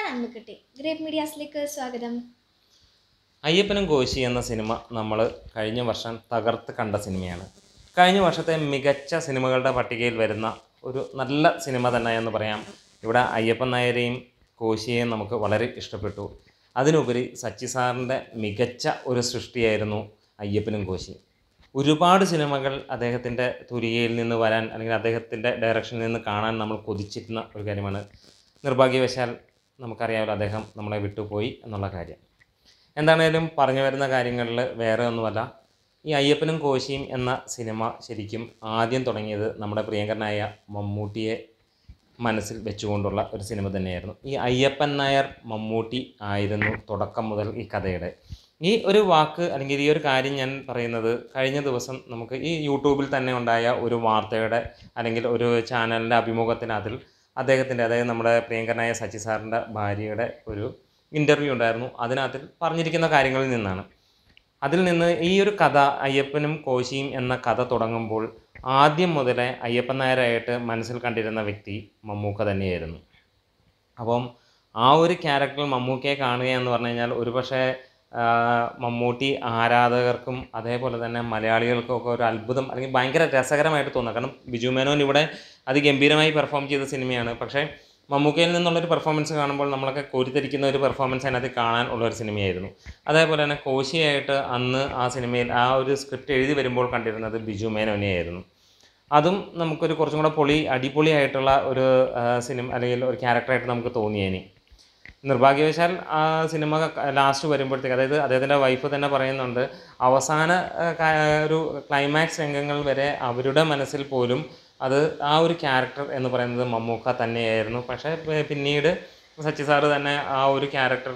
അമ്മിക്കുട്ടി grape മീഡിയാസിലേക്ക് സ്വാഗതം അയ്യപ്പനും കോശി എന്ന സിനിമ നമ്മൾ കഴിഞ്ഞ വർഷം തകർത്ത് കണ്ട സിനിമയാണ് കഴിഞ്ഞ വർഷത്തെ മികച്ച സിനിമകളുടെ പട്ടികയിൽ വരുന്ന ഒരു നല്ല സിനിമ തന്നെ എന്ന് പറയാം ഇവിടെ അയ്യപ്പൻ നായരെയും കോശിയെയും നമുക്ക് വളരെ ഇഷ്ടപ്പെട്ടു അതിനുപരി സച്ചി സാറിൻ്റെ മികച്ച ഒരു സൃഷ്ടിയായിരുന്നു അയ്യപ്പനും കോശി ഒരുപാട് സിനിമകൾ അദ്ദേഹത്തിൻ്റെ തുരികയിൽ നിന്ന് വരാൻ അല്ലെങ്കിൽ അദ്ദേഹത്തിൻ്റെ ഡയറക്ഷനിൽ നിന്ന് കാണാൻ നമ്മൾ കൊതിച്ചിരുന്ന ഒരു കാര്യമാണ് നിർഭാഗ്യവശാൽ നമുക്കറിയാമല്ലോ അദ്ദേഹം നമ്മളെ വിട്ടുപോയി എന്നുള്ള കാര്യം എന്താണേലും പറഞ്ഞു വരുന്ന കാര്യങ്ങളിൽ വേറെ ഒന്നുമല്ല ഈ അയ്യപ്പനും കോശിയും എന്ന സിനിമ ശരിക്കും ആദ്യം തുടങ്ങിയത് നമ്മുടെ പ്രിയങ്കരനായ മമ്മൂട്ടിയെ മനസ്സിൽ വെച്ചുകൊണ്ടുള്ള ഒരു സിനിമ തന്നെയായിരുന്നു ഈ അയ്യപ്പൻ നായർ മമ്മൂട്ടി ആയിരുന്നു തുടക്കം മുതൽ ഈ കഥയുടെ ഈ ഒരു വാക്ക് അല്ലെങ്കിൽ ഈ ഒരു കാര്യം ഞാൻ പറയുന്നത് കഴിഞ്ഞ ദിവസം നമുക്ക് ഈ യൂട്യൂബിൽ തന്നെ ഉണ്ടായ ഒരു വാർത്തയുടെ അല്ലെങ്കിൽ ഒരു ചാനലിൻ്റെ അഭിമുഖത്തിനകത്തിൽ അദ്ദേഹത്തിൻ്റെ അതായത് നമ്മുടെ പ്രിയങ്കരനായ സച്ചി സാറിൻ്റെ ഭാര്യയുടെ ഒരു ഇൻ്റർവ്യൂ ഉണ്ടായിരുന്നു അതിനകത്തിൽ പറഞ്ഞിരിക്കുന്ന കാര്യങ്ങളിൽ നിന്നാണ് അതിൽ നിന്ന് ഈ ഒരു കഥ അയ്യപ്പനും കോശിയും എന്ന കഥ തുടങ്ങുമ്പോൾ ആദ്യം മുതലേ അയ്യപ്പൻ നായരായിട്ട് മനസ്സിൽ കണ്ടിരുന്ന വ്യക്തി മമ്മൂക്ക തന്നെയായിരുന്നു അപ്പം ആ ഒരു ക്യാരക്ടറിൽ മമ്മൂക്കയെ കാണുക എന്ന് പറഞ്ഞു കഴിഞ്ഞാൽ ഒരുപക്ഷെ ആ, മമ്മൂട്ടി ആരാധകർക്കും അതേപോലെ തന്നെ മലയാളികൾക്കും ഒക്കെ ഒരു അത്ഭുതം അല്ലെങ്കിൽ ഭയങ്കര രസകരമായിട്ട് തോന്നുക കാരണം ബിജു മേനോൻ ഇവിടെ അതിഗംഭീരമായി പെർഫോം ചെയ്ത സിനിമയാണ് പക്ഷേ മമ്മൂക്കയിൽ നിന്നുള്ളൊരു പെർഫോമൻസ് കാണുമ്പോൾ നമ്മളൊക്കെ കോരിത്തരിക്കുന്ന ഒരു പെർഫോമൻസ് അതിനകത്ത് കാണാൻ ഉള്ള ഒരു സിനിമയായിരുന്നു അതേപോലെ തന്നെ കോശിയായിട്ട് അന്ന് ആ സിനിമയിൽ ആ ഒരു സ്ക്രിപ്റ്റ് എഴുതി വരുമ്പോൾ കണ്ടിരുന്നത് ബിജു മേനോനെയായിരുന്നു അതും നമുക്കൊരു കുറച്ചും കൂടെ പൊളി അടിപൊളിയായിട്ടുള്ള ഒരു സിനിമ അല്ലെങ്കിൽ ഒരു ക്യാരക്ടറായിട്ട് നമുക്ക് തോന്നിയേനെ നിർഭാഗ്യവശാൽ ആ സിനിമ ലാസ്റ്റ് വരുമ്പോഴത്തേക്ക് അതായത് അദ്ദേഹത്തിൻ്റെ വൈഫ് തന്നെ പറയുന്നുണ്ട് അവസാന ആ, ക- ഒരു ക്ലൈമാക്സ് രംഗങ്ങൾ വരെ അവരുടെ മനസ്സിൽ പോലും അത് ആ ഒരു ക്യാരക്ടർ എന്ന് പറയുന്നത് മമ്മൂക്ക തന്നെയായിരുന്നു പക്ഷേ പി- പിന്നീട് സച്ചി സാറ് തന്നെ ആ ഒരു ക്യാരക്ടർ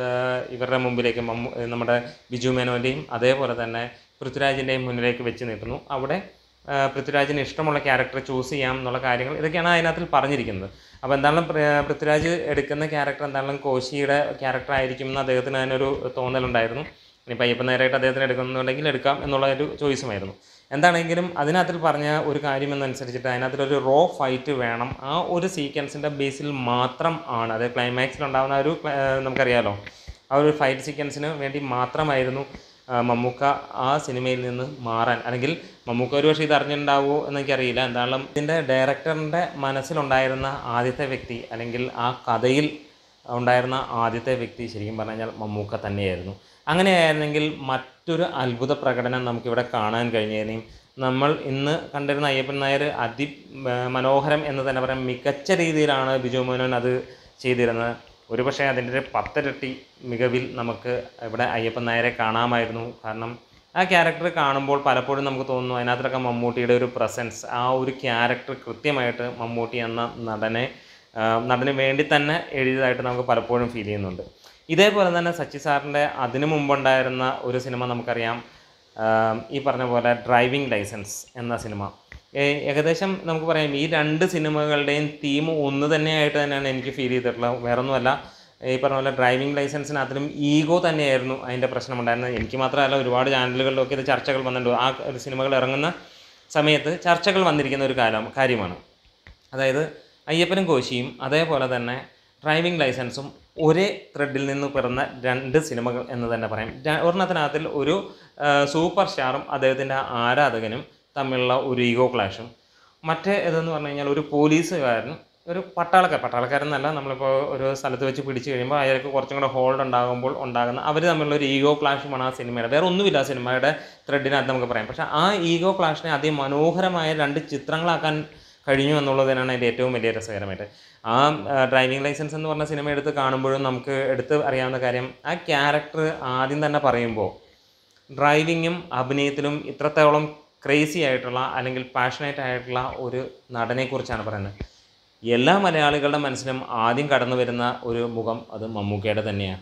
ഇവരുടെ മുമ്പിലേക്ക് മമ്മൂ നമ്മുടെ ബിജു മേനോൻ്റെയും അതേപോലെ തന്നെ പൃഥ്വിരാജിൻ്റെയും മുന്നിലേക്ക് വെച്ച് നീട്ടുന്നു അവിടെ ആ, പൃഥ്വിരാജിന് ഇഷ്ടമുള്ള ക്യാരക്ടർ ചൂസ് ചെയ്യാം എന്നുള്ള കാര്യങ്ങൾ ഇതൊക്കെയാണ് അതിനകത്തിൽ പറഞ്ഞിരിക്കുന്നത് അപ്പോൾ എന്തായാലും പ്ര- പൃഥ്വിരാജ് എടുക്കുന്ന ക്യാരക്ടർ എന്തായാലും കോശിയുടെ ക്യാരക്ടർ ആയിരിക്കും എന്ന് അദ്ദേഹത്തിന് അതിനൊരു തോന്നലുണ്ടായിരുന്നു ഇനിയിപ്പോൾ അയ്യപ്പൻ നേരായിട്ട് അദ്ദേഹത്തിന് എടുക്കുന്നുണ്ടെങ്കിൽ എടുക്കാം എന്നുള്ള ഒരു ചോയ്സുമായിരുന്നു എന്താണെങ്കിലും അതിനകത്തിൽ പറഞ്ഞ ഒരു കാര്യം എന്നനുസരിച്ചിട്ട് അതിനകത്തൊരു റോ ഫൈറ്റ് വേണം ആ ഒരു സീക്വൻസിൻ്റെ ബേസിൽ മാത്രം ആണ് അത് ക്ലൈമാക്സിൽ ഉണ്ടാകുന്ന ഒരു ക്ല- ആ, നമുക്കറിയാലോ ആ ഒരു ഫൈറ്റ് സീക്വൻസിന് വേണ്ടി മാത്രമായിരുന്നു ആ, മമ്മൂക്ക ആ സിനിമയിൽ നിന്ന് മാറാൻ അല്ലെങ്കിൽ മമ്മൂക്ക ഒരു പക്ഷേ ഇത് അറിഞ്ഞിട്ടുണ്ടാവുമോ എന്നെനിക്കറിയില്ല എന്തായാലും ഇതിൻ്റെ ഡയറക്ടറിൻ്റെ മനസ്സിലുണ്ടായിരുന്ന ആദ്യത്തെ വ്യക്തി അല്ലെങ്കിൽ ആ കഥയിൽ ഉണ്ടായിരുന്ന ആദ്യത്തെ വ്യക്തി ശരിക്കും പറഞ്ഞു കഴിഞ്ഞാൽ മമ്മൂക്ക തന്നെയായിരുന്നു അങ്ങനെയായിരുന്നെങ്കിൽ മറ്റൊരു അത്ഭുത പ്രകടനം നമുക്കിവിടെ കാണാൻ കഴിഞ്ഞേനെയും നമ്മൾ ഇന്ന് കണ്ടിരുന്ന അയ്യപ്പൻ നായർ അതി ആ, മനോഹരം എന്ന് തന്നെ പറയാം മികച്ച രീതിയിലാണ് ബിജു മോനോൻ അത് ചെയ്തിരുന്നത് ഒരുപക്ഷെ അതിൻ്റെ ഒരു പത്തിരട്ടി മികവിൽ നമുക്ക് ഇവിടെ അയ്യപ്പൻ നായരെ കാണാമായിരുന്നു കാരണം ആ ക്യാരക്ടർ കാണുമ്പോൾ പലപ്പോഴും നമുക്ക് തോന്നുന്നു അതിനകത്തൊക്കെ മമ്മൂട്ടിയുടെ ഒരു പ്രസൻസ് ആ ഒരു ക്യാരക്ടർ കൃത്യമായിട്ട് മമ്മൂട്ടി എന്ന നടനെ ആ, നടന് വേണ്ടി തന്നെ എഴുതിയതായിട്ട് നമുക്ക് പലപ്പോഴും ഫീൽ ചെയ്യുന്നുണ്ട് ഇതേപോലെ തന്നെ സച്ചി സാറിൻ്റെ അതിനു മുമ്പുണ്ടായിരുന്ന ഒരു സിനിമ നമുക്കറിയാം ആം, ഈ പറഞ്ഞ പോലെ ഡ്രൈവിംഗ് ലൈസൻസ് എന്ന സിനിമ ഏ- ഏകദേശം നമുക്ക് പറയാം ഈ രണ്ട് സിനിമകളുടെയും തീം ഒന്ന് തന്നെയായിട്ട് തന്നെയാണ് എനിക്ക് ഫീൽ ചെയ്തിട്ടുള്ളത് വേറൊന്നുമല്ല ഈ പറഞ്ഞ പോലെ ഡ്രൈവിംഗ് ലൈസൻസിനകത്തിലും ഈഗോ തന്നെയായിരുന്നു അതിൻ്റെ പ്രശ്നമുണ്ടായിരുന്നത് എനിക്ക് മാത്രമല്ല ഒരുപാട് ചാനലുകളിലൊക്കെ ഇത് ചർച്ചകൾ വന്നിട്ടുണ്ട് ആ ഒരു സിനിമകൾ ഇറങ്ങുന്ന സമയത്ത് ചർച്ചകൾ വന്നിരിക്കുന്ന ഒരു കാലം കാര്യമാണ് അതായത് അയ്യപ്പനും കോശിയും അതേപോലെ തന്നെ ഡ്രൈവിംഗ് ലൈസൻസും ഒരേ ത്രെഡിൽ നിന്ന് പിറന്ന രണ്ട് സിനിമകൾ എന്ന് തന്നെ പറയാം ര- ഒരെണ്ണത്തിനകത്തിൽ ഒരു ആ, സൂപ്പർ സ്റ്റാറും അദ്ദേഹത്തിൻ്റെ ആരാധകനും തമ്മിലുള്ള ഒരു ഈഗോ ക്ലാഷും മറ്റേ ഇതെന്ന് പറഞ്ഞു കഴിഞ്ഞാൽ ഒരു പോലീസുകാരൻ ഒരു പട്ടാളക്കാർ പട്ടാളക്കാരൻ എന്നല്ല നമ്മളിപ്പോൾ ഒരു സ്ഥലത്ത് വെച്ച് പിടിച്ചു കഴിയുമ്പോൾ അയാൾക്ക് കുറച്ചും കൂടെ ഹോൾഡ് ഉണ്ടാകുമ്പോൾ ഉണ്ടാകുന്ന അവർ തമ്മിലുള്ള ഒരു ഈഗോ ക്ലാഷുമാണ് ആ സിനിമയുടെ വേറെ ഒന്നുമില്ല ആ സിനിമയുടെ ത്രെഡിനകത്ത് നമുക്ക് പറയാം പക്ഷേ ആ ഈഗോ ക്ലാഷിനെ അതിമനോഹരമായ രണ്ട് ചിത്രങ്ങളാക്കാൻ കഴിഞ്ഞു എന്നുള്ളത് തന്നെയാണ് അതിൻ്റെ ഏറ്റവും വലിയ രസകരമായിട്ട് ആ ഡ്രൈവിംഗ് ലൈസൻസ് എന്ന് പറഞ്ഞ സിനിമ എടുത്ത് കാണുമ്പോഴും നമുക്ക് എടുത്ത് അറിയാവുന്ന കാര്യം ആ ക്യാരക്ടർ ആദ്യം തന്നെ പറയുമ്പോൾ ഡ്രൈവിങ്ങും അഭിനയത്തിലും ഇത്രത്തോളം ക്രേസി ആയിട്ടുള്ള അല്ലെങ്കിൽ പാഷനേറ്റ് ആയിട്ടുള്ള ഒരു നടനെക്കുറിച്ചാണ് പറയുന്നത് എല്ലാ മലയാളികളുടെ മനസ്സിലും ആദ്യം കടന്നു വരുന്ന ഒരു മുഖം അത് മമ്മൂക്കയുടെ തന്നെയാണ്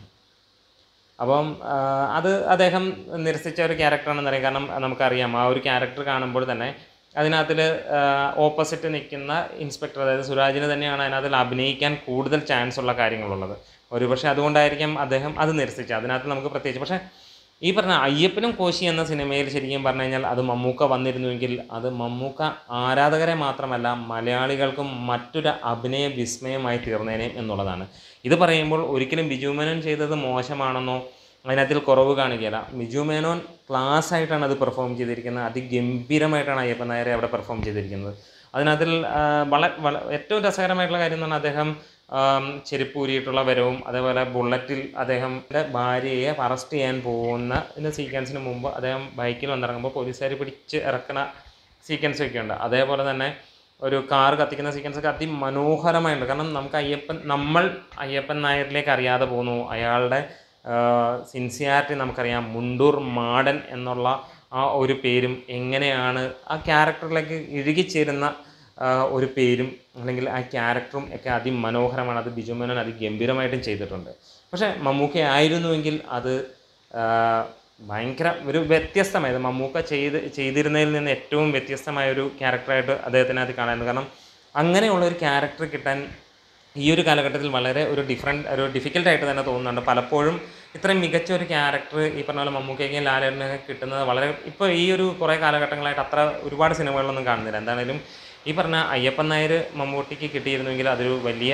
അപ്പം ആ, അത് അദ്ദേഹം നിരസിച്ച ഒരു ക്യാരക്ടറാണെന്ന് അറിയാം കാരണം നമുക്കറിയാം ആ ഒരു ക്യാരക്ടർ കാണുമ്പോൾ തന്നെ അതിനകത്തിൽ ഓപ്പോസിറ്റ് നിൽക്കുന്ന ഇൻസ്പെക്ടർ അതായത് സുരാജിന് തന്നെയാണ് അതിനകത്തിൽ അഭിനയിക്കാൻ കൂടുതൽ ചാൻസ് ഉള്ള കാര്യങ്ങളുള്ളത് ഒരുപക്ഷെ അതുകൊണ്ടായിരിക്കാം അദ്ദേഹം അത് നിരസിച്ചത് അതിനകത്ത് നമുക്ക് പ്രത്യേകിച്ച് പക്ഷേ ഈ പറഞ്ഞ അയ്യപ്പനും കോശി എന്ന സിനിമയിൽ ശരിക്കും പറഞ്ഞു കഴിഞ്ഞാൽ അത് മമ്മൂക്ക വന്നിരുന്നുവെങ്കിൽ അത് മമ്മൂക്ക ആരാധകരെ മാത്രമല്ല മലയാളികൾക്കും മറ്റൊരു അഭിനയ വിസ്മയമായി തീർന്നേനെ എന്നുള്ളതാണ് ഇത് പറയുമ്പോൾ ഒരിക്കലും ബിജു മേനോൻ ചെയ്തത് മോശമാണെന്നോ അതിനകത്തിൽ കുറവ് കാണിക്കുകയില്ല ബിജു മേനോൻ ക്ലാസ് ആയിട്ടാണ് അത് പെർഫോം ചെയ്തിരിക്കുന്നത് അതിഗംഭീരമായിട്ടാണ് അയ്യപ്പൻ നായരെ അവിടെ പെർഫോം ചെയ്തിരിക്കുന്നത് അതിനകത്തിൽ വളരെ വള ഏറ്റവും രസകരമായിട്ടുള്ള കാര്യം എന്ന് പറഞ്ഞാൽ അദ്ദേഹം ആം, ചെരുപ്പ് ഊരിയിട്ടുള്ള വരവും അതേപോലെ ബുള്ളറ്റിൽ അദ്ദേഹത്തിൻ്റെ ഭാര്യയെ അറസ്റ്റ് ചെയ്യാൻ പോകുന്ന ഇതിൻ്റെ സീക്വൻസിന് മുമ്പ് അദ്ദേഹം ബൈക്കിൽ വന്നിറങ്ങുമ്പോൾ പോലീസുകാർ പിടിച്ച് ഇറക്കണ സീക്വൻസ് ഒക്കെ ഉണ്ട് അതേപോലെ തന്നെ ഒരു കാർ കത്തിക്കുന്ന സീക്വൻസ് ഒക്കെ അതിമനോഹരമായിട്ടുണ്ട് കാരണം നമുക്ക് അയ്യപ്പൻ നമ്മൾ അയ്യപ്പൻ നായരിലേക്ക് അറിയാതെ പോകുന്നു അയാളുടെ സിൻസിയാരിറ്റി നമുക്കറിയാം മുണ്ടൂർ മാടൻ എന്നുള്ള ആ ഒരു പേരും എങ്ങനെയാണ് ആ ക്യാരക്ടറിലേക്ക് ഇഴുകിച്ചേരുന്ന ആ, ഒരു പേരും അല്ലെങ്കിൽ ആ ക്യാരക്ടറും ഒക്കെ അതിമനോഹരമാണ് അത് ബിജു മേനോൻ അതിഗംഭീരമായിട്ടും ചെയ്തിട്ടുണ്ട് പക്ഷേ മമ്മൂക്ക ആയിരുന്നുവെങ്കിൽ അത് ആ, ഭയങ്കര ഒരു വ്യത്യസ്തമായത് മമ്മൂക്ക ചെയ്ത് ചെയ്തിരുന്നതിൽ നിന്ന് ഏറ്റവും വ്യത്യസ്തമായ ഒരു ക്യാരക്ടറായിട്ട് അദ്ദേഹത്തിനകത്ത് കാണാനുണ്ട് കാരണം അങ്ങനെയുള്ള ഒരു ക്യാരക്ടർ കിട്ടാൻ ഈ ഒരു കാലഘട്ടത്തിൽ വളരെ ഒരു ഡിഫറെൻറ്റ് ഒരു ഡിഫിക്കൽട്ടായിട്ട് തന്നെ തോന്നുന്നുണ്ട് പലപ്പോഴും ഇത്രയും മികച്ച ഒരു ക്യാരക്ടർ ഈ പറഞ്ഞ പോലെ മമ്മൂക്കയ്ക്കും ലാലേട്ടനൊക്കെ കിട്ടുന്നത് വളരെ ഇപ്പോൾ ഈ ഒരു കുറേ കാലഘട്ടങ്ങളായിട്ട് അത്ര ഒരുപാട് സിനിമകളിലൊന്നും കാണുന്നില്ല എന്താണേലും ഈ പറഞ്ഞ അയ്യപ്പൻ നായർ മമ്മൂട്ടിക്ക് കിട്ടിയിരുന്നെങ്കിൽ അതൊരു വലിയ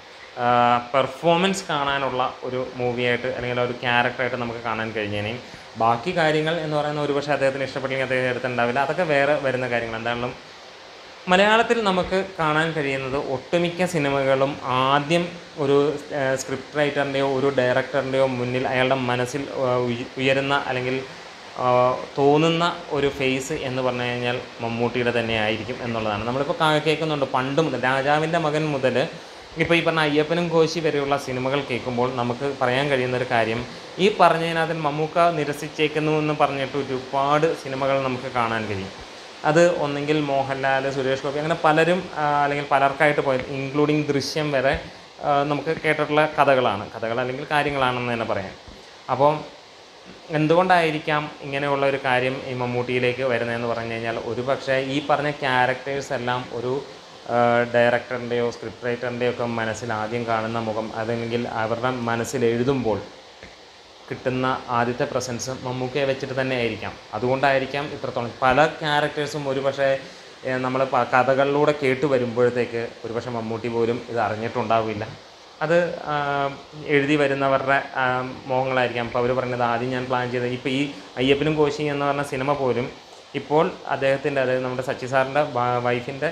പെർഫോമൻസ് കാണാനുള്ള ഒരു മൂവിയായിട്ട് അല്ലെങ്കിൽ ഒരു ക്യാരക്ടറായിട്ട് നമുക്ക് കാണാൻ കഴിഞ്ഞേനെയും ബാക്കി കാര്യങ്ങൾ എന്ന് പറയുന്ന ഒരുപക്ഷെ അദ്ദേഹത്തിന് ഇഷ്ടപ്പെട്ടെങ്കിൽ അദ്ദേഹം എടുത്തിട്ടുണ്ടാവില്ല അതൊക്കെ വേറെ വരുന്ന കാര്യങ്ങൾ എന്തായാലും മലയാളത്തിൽ നമുക്ക് കാണാൻ കഴിയുന്നത് ഒട്ടുമിക്ക സിനിമകളും ആദ്യം ഒരു സ്ക്രിപ്റ്റ് റൈറ്ററിൻ്റെയോ ഒരു ഡയറക്ടറിൻ്റെയോ മുന്നിൽ അയാളുടെ മനസ്സിൽ ആ, ഉയ- ഉയരുന്ന അല്ലെങ്കിൽ ആ, തോന്നുന്ന ഒരു ഫേസ് എന്ന് പറഞ്ഞു കഴിഞ്ഞാൽ മമ്മൂട്ടിയുടെ തന്നെ ആയിരിക്കും എന്നുള്ളതാണ് നമ്മളിപ്പോൾ കാ- കേൾക്കുന്നുണ്ട് പണ്ട് മുതൽ രാജാവിൻ്റെ മകൻ മുതൽ ഇപ്പോൾ ഈ പറഞ്ഞ അയ്യപ്പനും കോശി വരെയുള്ള സിനിമകൾ കേൾക്കുമ്പോൾ നമുക്ക് പറയാൻ കഴിയുന്ന ഒരു കാര്യം ഈ പറഞ്ഞതിനകത്ത് മമ്മൂക്ക നിരസിച്ചേക്കുന്നു എന്ന് പറഞ്ഞിട്ട് ഒരുപാട് സിനിമകൾ നമുക്ക് കാണാൻ കഴിയും അത് ഒന്നെങ്കിൽ മോഹൻലാൽ സുരേഷ് ഗോപി അങ്ങനെ പലരും ആ, അല്ലെങ്കിൽ പലർക്കായിട്ട് പോയത് ഇൻക്ലൂഡിങ് ദൃശ്യം വരെ ആ, നമുക്ക് കേട്ടിട്ടുള്ള കഥകളാണ് കഥകൾ അല്ലെങ്കിൽ കാര്യങ്ങളാണെന്ന് തന്നെ പറയാം അപ്പം എന്തുകൊണ്ടായിരിക്കാം ഇങ്ങനെയുള്ള ഒരു കാര്യം ഈ മമ്മൂട്ടിയിലേക്ക് വരുന്നതെന്ന് പറഞ്ഞു കഴിഞ്ഞാൽ ഒരു പക്ഷേ ഈ പറഞ്ഞ ക്യാരക്ടേഴ്സ് എല്ലാം ഒരു ഡയറക്ടറിൻ്റെയോ സ്ക്രിപ്റ്റ് റൈറ്ററിൻ്റെയോ ഒക്കെ മനസ്സിൽ ആദ്യം കാണുന്ന മുഖം അതല്ലെങ്കിൽ അവരുടെ മനസ്സിൽ എഴുതുമ്പോൾ കിട്ടുന്ന ആദ്യത്തെ പ്രസൻസ് മമ്മൂക്കയെ വെച്ചിട്ട് തന്നെ ആയിരിക്കാം അതുകൊണ്ടായിരിക്കാം ഇത്രത്തോളം പല ക്യാരക്ടേഴ്സും ഒരു പക്ഷേ നമ്മൾ കഥകളിലൂടെ കേട്ട് വരുമ്പോഴത്തേക്ക് ഒരുപക്ഷെ മമ്മൂട്ടി പോലും ഇത് അറിഞ്ഞിട്ടുണ്ടാവില്ല അത് ആ, എഴുതി വരുന്നവരുടെ ആ, മോഹങ്ങളായിരിക്കാം അപ്പോൾ അവർ പറഞ്ഞത് ആദ്യം ഞാൻ പ്ലാൻ ചെയ്തത് ഇപ്പോൾ ഈ അയ്യപ്പനും കോശി എന്ന് പറഞ്ഞ സിനിമ പോലും ഇപ്പോൾ അദ്ദേഹത്തിൻ്റെ അതായത് നമ്മുടെ സച്ചി സാറിൻ്റെ വൈഫിൻ്റെ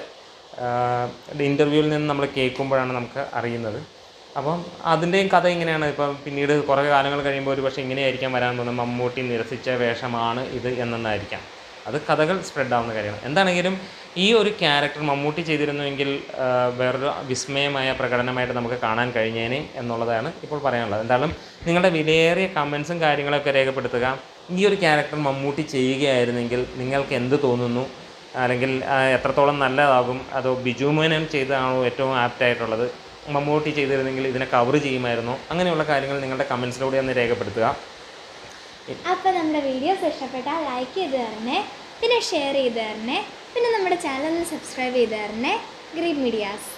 ഇൻ്റർവ്യൂവിൽ നിന്ന് നമ്മൾ കേൾക്കുമ്പോഴാണ് നമുക്ക് അറിയുന്നത് അപ്പം അതിൻ്റെയും കഥ ഇങ്ങനെയാണ് ഇപ്പം പിന്നീട് കുറേ കാലങ്ങൾ കഴിയുമ്പോൾ ഒരു പക്ഷേ ഇങ്ങനെയായിരിക്കാം വരാൻ പോകുന്നത് മമ്മൂട്ടി നിരസിച്ച വേഷമാണ് ഇത് എന്നൊന്നായിരിക്കാം അത് കഥകൾ സ്പ്രെഡ് ആവുന്ന കാര്യമാണ് എന്താണെങ്കിലും ഈ ഒരു ക്യാരക്ടർ മമ്മൂട്ടി ചെയ്തിരുന്നുവെങ്കിൽ ആ, വേറൊരു വിസ്മയമായ പ്രകടനമായിട്ട് നമുക്ക് കാണാൻ കഴിഞ്ഞേനെ എന്നുള്ളതാണ് ഇപ്പോൾ പറയാനുള്ളത് എന്തായാലും നിങ്ങളുടെ വിലയേറിയ കമൻസും കാര്യങ്ങളൊക്കെ രേഖപ്പെടുത്തുക ഈ ഒരു ക്യാരക്ടർ മമ്മൂട്ടി ചെയ്യുകയായിരുന്നെങ്കിൽ നിങ്ങൾക്ക് എന്ത് തോന്നുന്നു അല്ലെങ്കിൽ ആ, എത്രത്തോളം നല്ലതാകും അതോ ബിജു മേനൻ ചെയ്തതാണോ ഏറ്റവും ആപ്റ്റ് ആയിട്ടുള്ളത് മമ്മൂട്ടി ചെയ്തിരുന്നെങ്കിൽ ഇതിനെ കവർ ചെയ്യുമായിരുന്നോ അങ്ങനെയുള്ള കാര്യങ്ങൾ നിങ്ങളുടെ കമൻസിലൂടെ ഒന്ന് രേഖപ്പെടുത്തുക അപ്പോൾ നമ്മുടെ വീഡിയോസ് ഇഷ്ടപ്പെട്ടാൽ ലൈക്ക് ചെയ്ത് തരണേ പിന്നെ ഷെയർ ചെയ്ത് തരണേ പിന്നെ നമ്മുടെ ചാനൽ സബ്സ്ക്രൈബ് ചെയ്ത് തരണേ ഗ്രീൻ മീഡിയാസ്